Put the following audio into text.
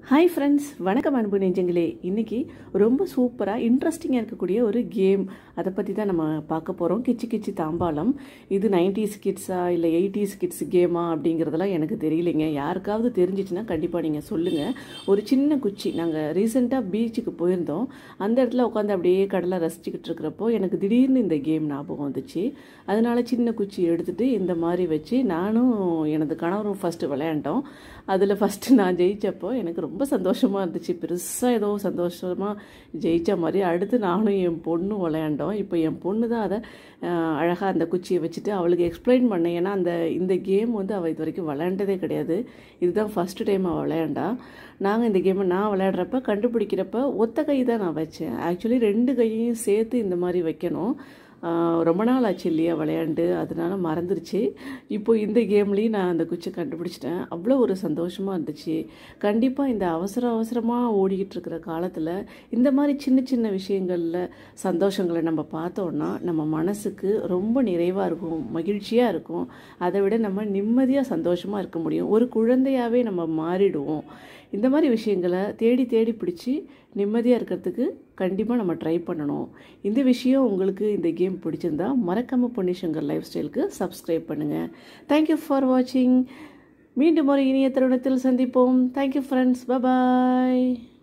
hi friends வணக்கம் அன்பு நெஞ்சங்களே இன்னைக்கு ரொம்ப சூப்பராக இன்ட்ரெஸ்டிங்காக இருக்கக்கூடிய ஒரு கேம் அதை பற்றி தான் நம்ம பார்க்க போகிறோம் கிச்சி கிச்சி தாம்பாளம் இது நைன்டிஸ் கிட்ஸா இல்லை எயிட்டிஸ் கிட்ஸ் கேமா அப்படிங்கிறதெல்லாம் எனக்கு தெரியலைங்க யாருக்காவது தெரிஞ்சிச்சுன்னா கண்டிப்பாக நீங்கள் சொல்லுங்கள் ஒரு சின்ன குச்சி நாங்கள் ரீசெண்டாக பீச்சுக்கு போயிருந்தோம் அந்த இடத்துல உட்காந்து அப்படியே கடலை ரசிச்சுக்கிட்டு இருக்கிறப்போ எனக்கு திடீர்னு இந்த கேம் ஞாபகம் வந்துச்சு அதனால சின்ன குச்சி எடுத்துகிட்டு இந்த மாதிரி வச்சு நானும் எனது கணவரும் ஃபஸ்ட்டு விளையாண்டோம் அதில் ஃபஸ்ட்டு நான் ஜெயிச்சப்போ எனக்கு ரொம்ப சந்தோஷமாக இருந்துச்சு பெருசாக ஏதோ சந்தோஷமாக ஜெயித்த மாதிரி அடுத்து நானும் என் பொண்ணும் விளையாண்டோம் இப்போ என் பொண்ணு தான் அதை அழகாக அந்த குச்சியை வச்சுட்டு அவளுக்கு எக்ஸ்பிளைன் பண்ணேன் ஏன்னா அந்த இந்த கேம் வந்து அவள் இது வரைக்கும் விளையாண்டதே கிடையாது இதுதான் ஃபஸ்ட்டு டைம் அவள் விளையாண்டா நாங்கள் இந்த கேமை நான் விளையாடுறப்ப கண்டுபிடிக்கிறப்ப ஒத்த கை தான் நான் வச்சேன் ஆக்சுவலி ரெண்டு கையையும் சேர்த்து இந்த மாதிரி வைக்கணும் ரொம்ப நாள் ஆச்சு இல்லையா விளையாண்டு அதனால மறந்துருச்சு இப்போ இந்த கேம்லேயும் நான் அந்த குச்சை கண்டுபிடிச்சிட்டேன் அவ்வளோ ஒரு சந்தோஷமாக இருந்துச்சு கண்டிப்பாக இந்த அவசர அவசரமாக ஓடிக்கிட்டு இருக்கிற காலத்தில் இந்த மாதிரி சின்ன சின்ன விஷயங்களில் சந்தோஷங்களை நம்ம பார்த்தோன்னா நம்ம மனசுக்கு ரொம்ப நிறைவாக இருக்கும் மகிழ்ச்சியாக இருக்கும் அதை விட நம்ம நிம்மதியாக சந்தோஷமாக இருக்க முடியும் ஒரு குழந்தையாகவே நம்ம மாறிடுவோம் இந்த மாதிரி விஷயங்களை தேடி தேடி பிடிச்சி நிம்மதியாக இருக்கிறதுக்கு கண்டிப்பாக நம்ம ட்ரை பண்ணணும் இந்த விஷயம் உங்களுக்கு இந்த கேம் பிடிச்சிருந்தா மறக்காமல் பொன்னிஷங்கர் லைஃப் ஸ்டைலுக்கு சப்ஸ்கிரைப் பண்ணுங்கள் தேங்க்யூ ஃபார் வாட்சிங் மீண்டும் ஒரு இனிய தருணத்தில் சந்திப்போம் தேங்க்யூ ஃப்ரெண்ட்ஸ் பபாய்